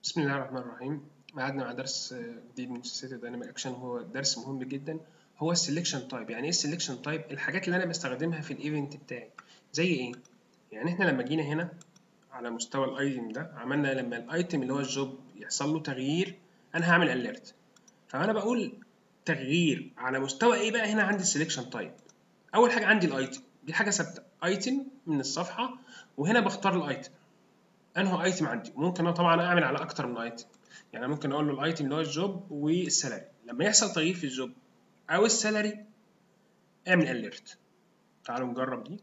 بسم الله الرحمن الرحيم معادنا مع درس جديد من سلسله دايناميك اكشن وهو درس مهم جدا هو السلكشن تايب يعني ايه السلكشن تايب الحاجات اللي انا بستخدمها في الايفنت بتاعي زي ايه يعني احنا لما جينا هنا على مستوى الايتم ده عملنا لما الايتم اللي هو الجوب يحصل له تغيير انا هعمل اليرت فانا بقول تغيير على مستوى ايه بقى هنا عندي السلكشن تايب اول حاجه عندي الايتم دي حاجه ثابته ايتم من الصفحه وهنا بختار الايتم انه ايتم عندي ممكن انا طبعا اعمل على اكتر من ايتم يعني ممكن اقول له الايتم اللي هو الجوب والسالري لما يحصل تغيير في الجوب او السالري اعمل اليرت تعالوا نجرب دي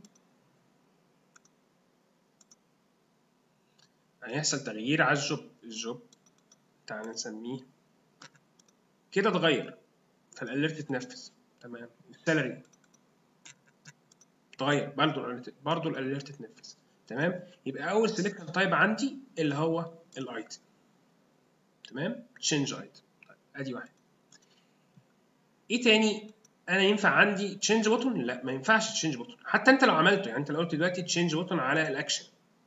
يعني يحصل تغيير على الجوب الجوب تعالى نسميه كده اتغير فالاليرت اتنفذ تمام السالري اتغير برضه برضه الاليرت اتنفذ تمام يبقى اول سيلكشن تايب عندي اللي هو الايتم تمام تشينج ايتم طيب ادي واحد ايه تاني انا ينفع عندي تشينج بوتون لا ما ينفعش تشينج بوتون حتى انت لو عملته يعني انت لو قلت دلوقتي تشينج بوتون على الاكشن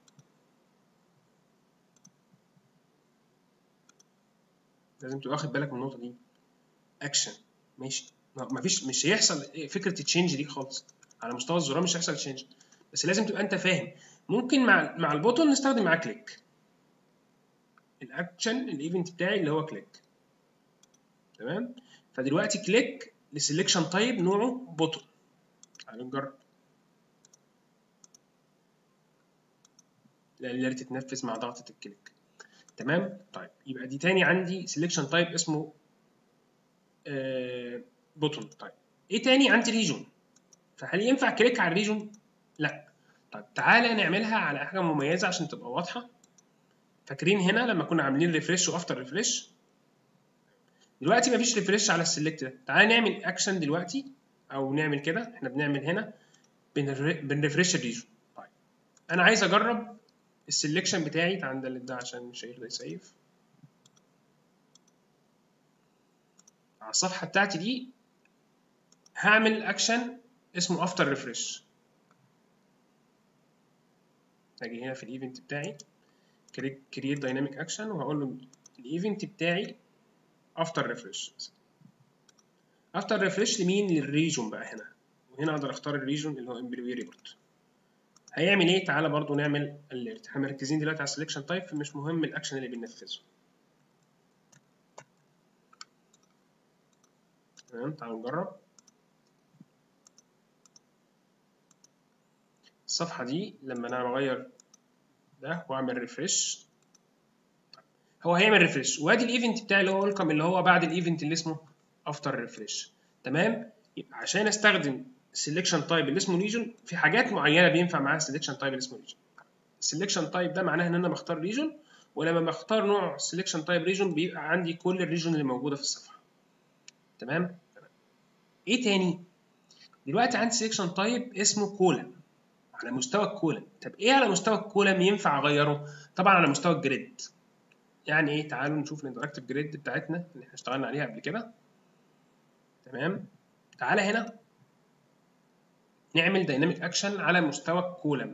لازم تبقى واخد بالك من النقطه دي اكشن ماشي ما فيش مش هيحصل فكره التشينج دي خالص على مستوى الزرار مش هيحصل تشينج بس لازم تبقى انت فاهم ممكن مع مع البوتون نستخدم معاه كليك الاكشن الايفنت بتاعي اللي هو كليك تمام فدلوقتي كليك لسلكشن تايب نوعه بوتون تعالوا نجرب اللي تتنفذ مع ضغطة الكليك تمام طيب يبقى دي تاني عندي سلكشن تايب اسمه آه بوتون طيب ايه تاني عندي ريجون فهل ينفع كليك على الريجون لا طيب تعالى نعملها على حاجه مميزه عشان تبقى واضحه فاكرين هنا لما كنا عاملين ريفريش وافتر ريفريش دلوقتي مفيش ريفريش على السلكت ده تعالى نعمل اكشن دلوقتي او نعمل كده احنا بنعمل هنا بنريفريش الريجون طيب انا عايز اجرب السلكشن بتاعي تعالى ندلت ده عشان مش هيرضى يسيف على الصفحه بتاعتي دي هعمل اكشن اسمه افتر ريفريش هاجي هنا في الايفنت بتاعي كريت دايناميك اكشن وهقول له الايفنت بتاعي افتر ريفريش افتر ريفريش لمين للريجون بقى هنا وهنا اقدر اختار الريجون اللي هو امبلوي ريبورت هيعمل ايه تعالى برضو نعمل اليرت احنا مركزين دلوقتي على السلكشن تايب فمش مهم الاكشن اللي بننفذه تمام تعالوا نجرب الصفحة دي لما أنا بغير ده وأعمل ريفرش هو هيعمل ريفرش وادي الايفنت بتاعي اللي هو ويلكم اللي هو بعد الايفنت اللي اسمه افتر ريفرش تمام يبقى عشان استخدم السلكشن تايب اللي اسمه ريجون في حاجات معينه بينفع معاها السلكشن تايب اللي اسمه ريجون السلكشن تايب ده معناه ان انا بختار ريجون ولما بختار نوع سلكشن تايب ريجون بيبقى عندي كل الريجون اللي موجوده في الصفحه تمام ايه تاني دلوقتي عندي سلكشن تايب اسمه كولم على مستوى الكولم طب ايه على مستوى الكولم ينفع اغيره طبعا على مستوى الجريد يعني ايه تعالوا نشوف الانتراكتيف جريد بتاعتنا اللي احنا اشتغلنا عليها قبل كده تمام تعالى هنا نعمل دايناميك اكشن على مستوى الكولم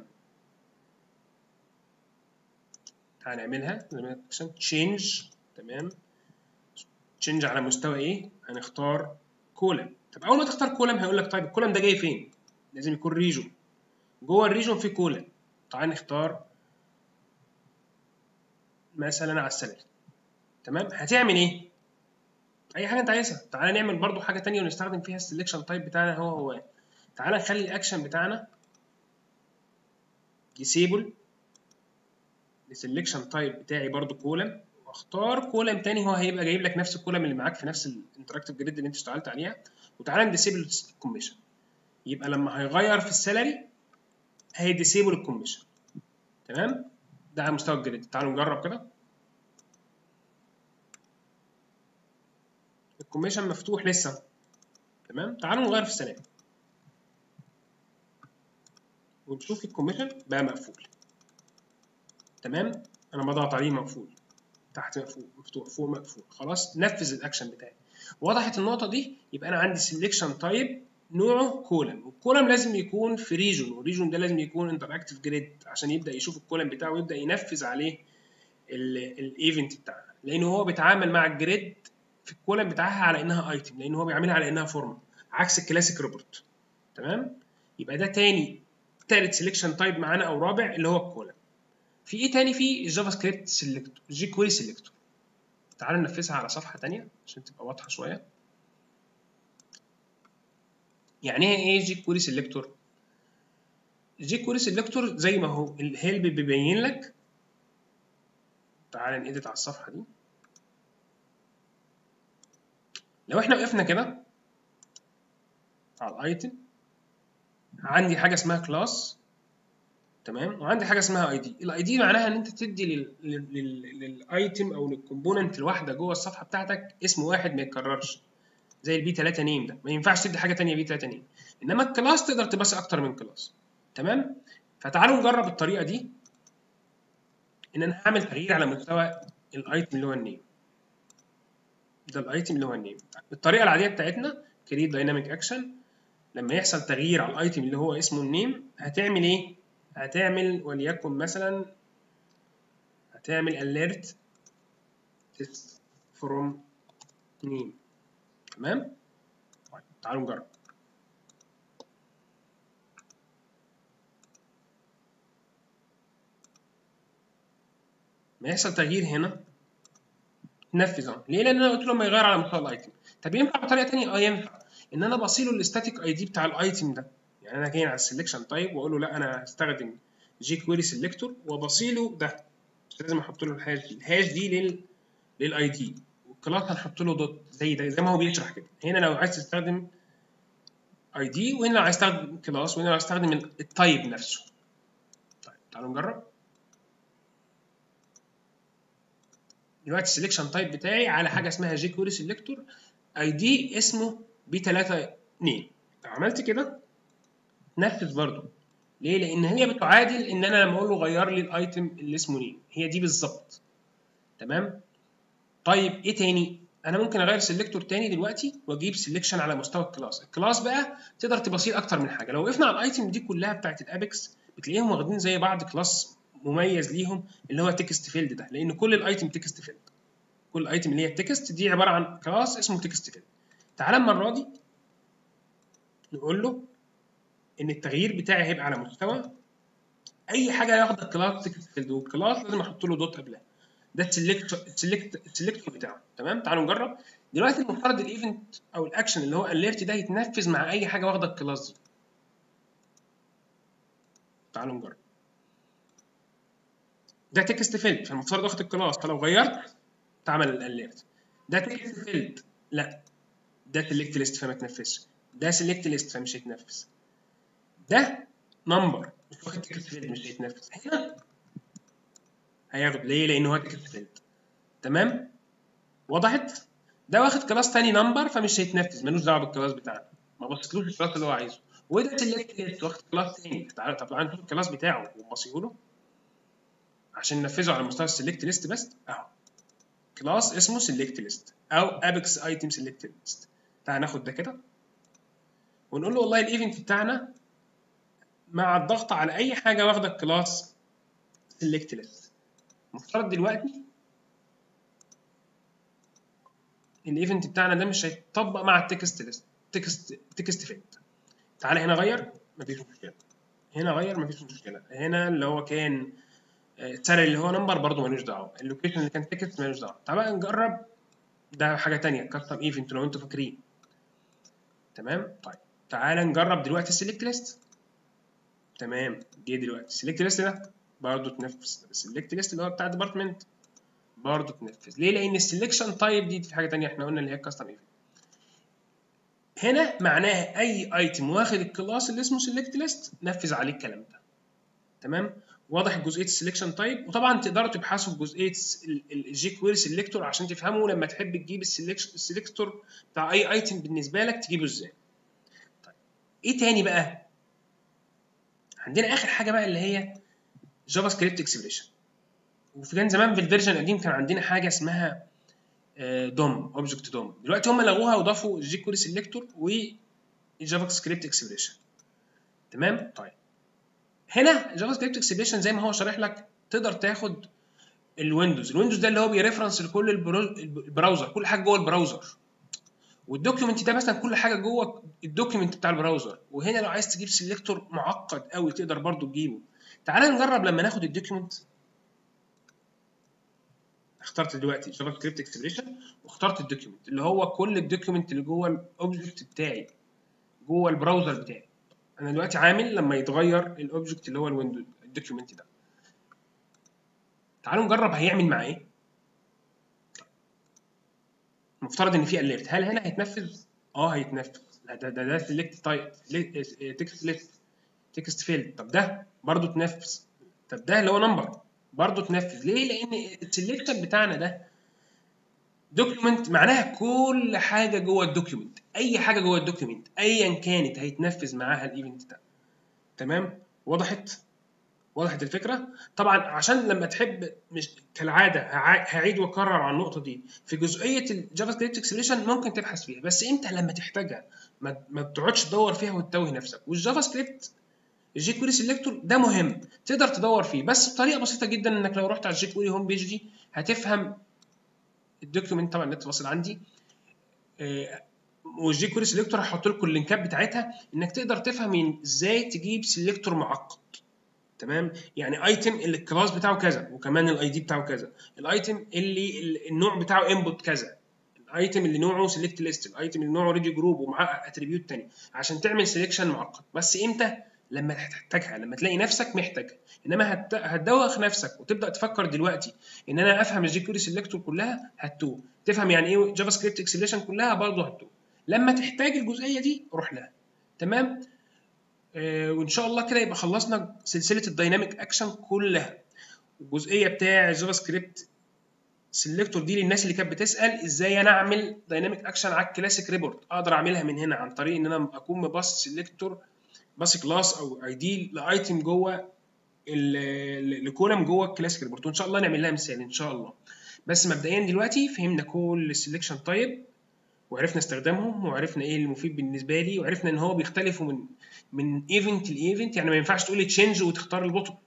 تعالى نعملها دايناميك اكشن تشينج تمام تشينج على مستوى ايه هنختار كولم طب اول ما تختار كولم هيقول لك طيب الكولم ده جاي فين لازم يكون ريجون جوه الريجون في كولم تعال نختار مثلا على السالري تمام هتعمل ايه اي حاجه انت عايزها تعال نعمل برضو حاجه تانية ونستخدم فيها السلكشن تايب بتاعنا هو هو تعال نخلي الاكشن بتاعنا ديسيبل السلكشن تايب بتاعي برضو كولم واختار كولم تاني هو هيبقى جايب لك نفس الكولم اللي معاك في نفس الانتراكتيف جريد اللي انت اشتغلت عليها وتعالى نديسيبل الكوميشن يبقى لما هيغير في السالري هيديسيبل الكوميشن تمام ده على مستوى الجريد تعالوا نجرب كده الكوميشن مفتوح لسه تمام تعالوا نغير في السلام ونشوف الكوميشن بقى مقفول تمام انا بضغط عليه مقفول تحت مقفول مفتوح فوق مقفول خلاص نفذ الاكشن بتاعي وضحت النقطه دي يبقى انا عندي سيلكشن تايب نوعه كولم والكولم لازم يكون في ريجون والريجون ده لازم يكون انتراكتيف جريد عشان يبدا يشوف الكولم بتاعه ويبدا ينفذ عليه الايفنت بتاعنا لان هو بيتعامل مع الجريد في الكولم بتاعها على انها ايتم لان هو بيعملها على انها فورم عكس الكلاسيك روبوت تمام يبقى ده تاني تالت سelection تايب معانا او رابع اللي هو الكولم في ايه تاني في الجافا سكريبت سيلكتور جي كويري سيلكتور تعالوا ننفذها على صفحه تانية عشان تبقى واضحه شويه يعني ايه جي كويري سيلكتور جي كويري سيلكتور زي ما هو الهيلب بيبين لك تعال نيديت على الصفحه دي لو احنا وقفنا كده على الايتم عندي حاجه اسمها كلاس تمام وعندي حاجه اسمها اي دي الاي دي معناها ان انت تدي للايتم او للكومبوننت الواحده جوه الصفحه بتاعتك اسم واحد ما يتكررش زي البي 3 نيم ده ما ينفعش تدي حاجه ثانيه بي 3 نيم انما الكلاس تقدر تبصي اكتر من كلاس تمام فتعالوا نجرب الطريقه دي ان انا هعمل تغيير على مستوى الايتم اللي هو النيم ده الايتم اللي هو النيم الطريقه العاديه بتاعتنا كريت دايناميك اكشن لما يحصل تغيير على الايتم اللي هو اسمه النيم هتعمل ايه هتعمل وليكن مثلا هتعمل alert test from name تمام طيب تعالوا نجرب ما يحصل تغيير هنا تنفذ اهو ليه لان انا قلت له ما يغير على مستوى الايتم طب ينفع بطريقه ثانيه اه ينفع ان انا بصيله الاستاتيك اي دي بتاع الايتم ده يعني انا جاي على السلكشن تايب واقول له لا انا هستخدم جي كويري سيلكتور وبصيله ده مش لازم احط له الهاش دي الهاش دي لل للاي دي والكلاس هنحط له دوت زي ده زي ما هو بيشرح كده هنا لو عايز تستخدم اي دي وهنا لو عايز تستخدم كلاس وهنا لو عايز تستخدم التايب نفسه طيب تعالوا نجرب دلوقتي السلكشن تايب بتاعي على حاجه اسمها جي كويري سيلكتور اي دي اسمه بي 3 2 لو عملت كده نفذ برضه ليه؟ لان هي بتعادل ان انا لما اقول له غير لي الايتم اللي اسمه نيم هي دي بالظبط تمام طيب ايه تاني انا ممكن اغير سيلكتور تاني دلوقتي واجيب سيلكشن على مستوى الكلاس الكلاس بقى تقدر تبصير اكتر من حاجه لو وقفنا على الايتم دي كلها بتاعت الابيكس بتلاقيهم واخدين زي بعض كلاس مميز ليهم اللي هو تكست فيلد ده لان كل الايتم تكست فيلد كل الايتم اللي هي التكست دي عباره عن كلاس اسمه تكست فيلد تعالى المره دي نقول له ان التغيير بتاعي هيبقى على مستوى اي حاجه ياخد الكلاس تكست فيلد والكلاس لازم احط له دوت قبلها ده السلكت السلكت السلكتور بتاعه تمام تعالوا نجرب دلوقتي المفترض الايفنت او الاكشن اللي هو اليرت ده يتنفذ مع اي حاجه واخده الكلاس دي تعالوا نجرب ده تكست فيلد فالمفترض واخد الكلاس فلو غيرت تعمل الاليرت ده تكست فيلد لا ده سيلكت ليست فما تنفذش ده سيلكت ليست فمش هيتنفذ ده نمبر مش واخد تكست فيلد مش هيتنفذ هنا هياخد ليه لان هو تكست فيلد تمام وضحت ده واخد كلاس تاني نمبر فمش هيتنفذ ملوش دعوه بالكلاس بتاعنا ما بصيتلوش الكلاس اللي هو عايزه وده سيلكت ليست واخد كلاس تاني تعالى طب تعالى نشوف الكلاس بتاعه ونبصيه له عشان ننفذه على مستوى السيلكت ليست بس اهو كلاس اسمه سيلكت ليست او ابيكس ايتم سيلكت ليست تعالى ناخد ده كده ونقول له والله الايفنت بتاعنا مع الضغط على اي حاجه واخده الكلاس سيلكت ليست المفترض دلوقتي الايفنت بتاعنا ده مش هيتطبق مع التكست ليست تكست تكست فيلد تعالى هنا غير مفيش مشكله هنا غير مفيش مشكله هنا اللي هو كان السالري اللي هو نمبر برضه ملوش دعوه اللوكيشن اللي كان تيكت ملوش دعوه تعالى بقى نجرب ده حاجه ثانيه كاستم ايفنت لو انتوا فاكرين تمام طيب تعالى نجرب دلوقتي السيلكت ليست تمام جه دلوقتي السيلكت ليست ده برضه اتنفذ السيلكت ليست اللي هو بتاع الديبارتمنت برضه اتنفذ ليه لان السيلكشن تايب دي في حاجه ثانيه احنا قلنا اللي هي كاستم ايفنت هنا معناها اي ايتم واخد الكلاس اللي اسمه سيلكت ليست نفذ عليه الكلام ده تمام واضح جزئيه السلكشن تايب وطبعا تقدروا تبحثوا في جزئيه الجي كويري سيلكتور عشان تفهموا لما تحب تجيب السلكتور بتاع اي ايتم بالنسبه لك تجيبه ازاي طيب ايه تاني بقى عندنا اخر حاجه بقى اللي هي جافا سكريبت اكسبريشن وفي كان زمان في الفيرجن القديم كان عندنا حاجه اسمها دوم اوبجكت دوم دلوقتي هم لغوها وضافوا الجي كويري سيلكتور والجافا سكريبت اكسبريشن تمام طيب هنا جافا سكريبت اكسبريشن زي ما هو شارح لك تقدر تاخد الويندوز الويندوز ده اللي هو بيرفرنس لكل البرو- البراوزر كل حاجه جوه البراوزر والدوكيومنت ده مثلا كل حاجه جوه الدوكيومنت بتاع البراوزر وهنا لو عايز تجيب سيلكتور معقد قوي تقدر برضو تجيبه تعال نجرب لما ناخد الدوكيومنت اخترت دلوقتي جافا سكريبت اكسبريشن واخترت الدوكيومنت اللي هو كل الدوكيومنت اللي جوه الاوبجكت بتاعي جوه البراوزر بتاعي انا دلوقتي عامل لما يتغير الاوبجكت اللي هو الويندو الدوكيومنت ده تعالوا نجرب هيعمل معاه ايه مفترض ان في اليرت هل هنا هيتنفذ اه هيتنفذ لا ده ده ده سيلكت تايب تكست ليست تكست فيلد طب ده برضه اتنفذ طب ده اللي هو نمبر برضه اتنفذ ليه لان السلكتر بتاعنا ده دوكيومنت معناها كل حاجه جوه الدوكيومنت اي حاجه جوه الدوكيومنت ايا كانت هيتنفذ معاها الايفنت ده تمام وضحت وضحت الفكره طبعا عشان لما تحب مش كالعاده هع- هعيد واكرر على النقطه دي في جزئيه الجافا سكريبت اكسبريشن ممكن تبحث فيها بس امتى لما تحتاجها ما, ما بتقعدش تدور فيها وتتوه نفسك والجافا سكريبت الجي كويري سيلكتور ده مهم تقدر تدور فيه بس بطريقه بسيطه جدا انك لو رحت على الجي كويري هوم بيج دي هتفهم الدوكيومنت طبعا النت واصل عندي آه، والجي كويري سيلكتور هحط لكم اللينكات بتاعتها انك تقدر تفهم ازاي تجيب سيلكتور معقد تمام يعني ايتم اللي الكلاس بتاعه كذا وكمان الاي دي بتاعه كذا الايتم اللي ال- النوع بتاعه انبوت كذا الايتم اللي نوعه سيلكت ليست الايتم اللي نوعه ريدي جروب ومعاه اتريبيوت تاني عشان تعمل سيلكشن معقد بس امتى لما تحتاجها لما تلاقي نفسك محتاجها انما هت... هتدوخ نفسك وتبدا تفكر دلوقتي ان انا افهم الجي كويري سيلكتور كلها هتوه تفهم يعني ايه جافا سكريبت اكسبريشن كلها برضه هتوه لما تحتاج الجزئيه دي روح لها تمام آه وان شاء الله كده يبقى خلصنا سلسله الدايناميك اكشن كلها الجزئيه بتاع الجافا سكريبت سيلكتور دي للناس اللي كانت بتسال ازاي انا اعمل دايناميك اكشن على الكلاسيك ريبورت اقدر اعملها من هنا عن طريق ان انا اكون مباص سيلكتور باص كلاس او اي دي لايتم جوه الكولم جوه الكلاسيك ريبورت وان شاء الله نعمل لها مثال ان شاء الله بس مبدئيا دلوقتي فهمنا كل السلكشن تايب وعرفنا استخدامهم وعرفنا ايه المفيد بالنسبه لي وعرفنا ان هو بيختلفوا من من ايفنت لايفنت يعني ما ينفعش تقول لي تشينج وتختار البوتون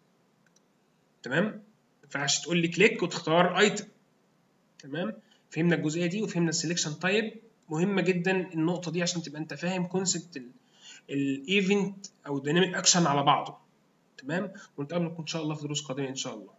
تمام ما ينفعش تقول لي كليك وتختار ايتم تمام فهمنا الجزئيه دي وفهمنا السلكشن تايب مهمه جدا النقطه دي عشان تبقى انت فاهم كونسبت الايفنت او الديناميك اكشن على بعضه تمام ونتقابلكم ان شاء الله في دروس قادمه ان شاء الله